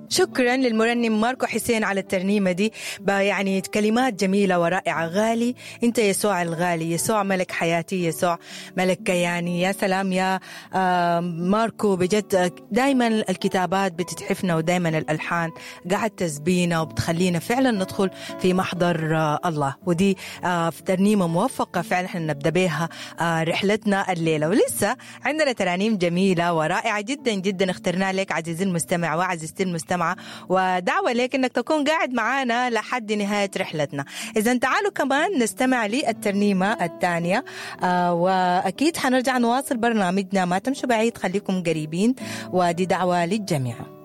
شكرا للمرنم ماركو حسين على الترنيمة دي يعني كلمات جميلة ورائعة غالي انت يسوع الغالي يسوع ملك حياتي يسوع ملك كياني يا سلام يا ماركو بجد دايما الكتابات بتتحفنا ودايما الألحان قاعد تسبينا وبتخلينا فعلا ندخل في محضر الله ودي ترنيمة موفقة فعلا احنا نبدأ بها رحلتنا الليلة ولسه عندنا ترانيم جميلة ورائعة جدا جدا اخترناها لك عزيزي المستمع وعزيزتي المستمع ودعوة لك أنك تكون قاعد معنا لحد نهاية رحلتنا إذا تعالوا كمان نستمع للترنيمة الثانية آه وأكيد حنرجع نواصل برنامجنا ما تمشوا بعيد خليكم قريبين ودي دعوة للجميع